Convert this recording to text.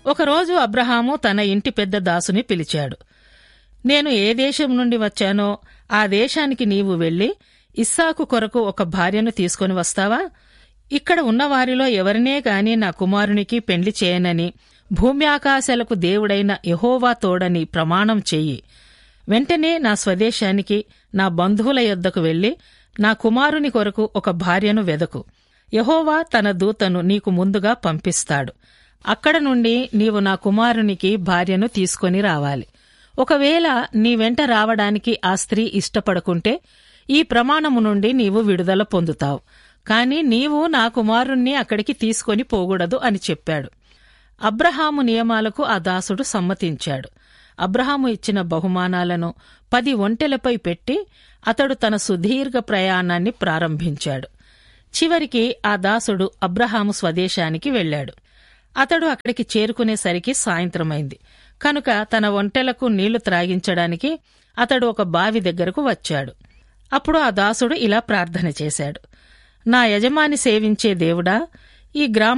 ఒకరోజు అబ్రహాము తన ఇంటి పెద్ద దాసుని పిలిచాడు నేను ఏ దేశం నుండి వచ్చానో ఆ దేశానికి నీవు వెళ్లి ఇస్సాకు కొరకు ఒక భార్యను తీసుకొని వస్తావా ఇక్కడ ఉన్నవారిలో ఎవరినే గాని నా కుమారునికి పెండ్లి చేయనని భూమి ఆకాశాలకు దేవుడైన యహోవా తోడని ప్రమాణం చెయ్యి వెంటనే నా స్వదేశానికి నా బంధువుల యొద్దకు వెళ్లి నా కుమారుని కొరకు ఒక భార్యను వెదకు యహోవా తన దూతను నీకు ముందుగా పంపిస్తాడు అక్కడ నుండి నీవు నా కుమారునికి భార్యను తీసుకొని రావాలి ఒకవేళ నీ వెంట రావడానికి ఆ స్త్రీ ఇష్టపడకుంటే ఈ ప్రమాణము నుండి నీవు విడుదల పొందుతావు కాని నీవు నా కుమారుణ్ణి అక్కడికి తీసుకొని పోకూడదు అని చెప్పాడు అబ్రహాము నియమాలకు ఆ దాసుడు సమ్మతించాడు అబ్రహాము ఇచ్చిన బహుమానాలను పది ఒంటెలపై పెట్టి అతడు తన సుదీర్ఘ ప్రయాణాన్ని ప్రారంభించాడు చివరికి ఆ దాసుడు అబ్రహాము స్వదేశానికి వెళ్ళాడు అతడు అక్కడికి చేరుకునేసరికి సాయంత్రమైంది కనుక తన ఒంటెలకు నీళ్లు త్రాగించడానికి అతడు ఒక బావి దగ్గరకు వచ్చాడు అప్పుడు ఆ దాసుడు ఇలా ప్రార్థన చేశాడు నా యజమాని సేవించే దేవుడా ఈ గ్రామ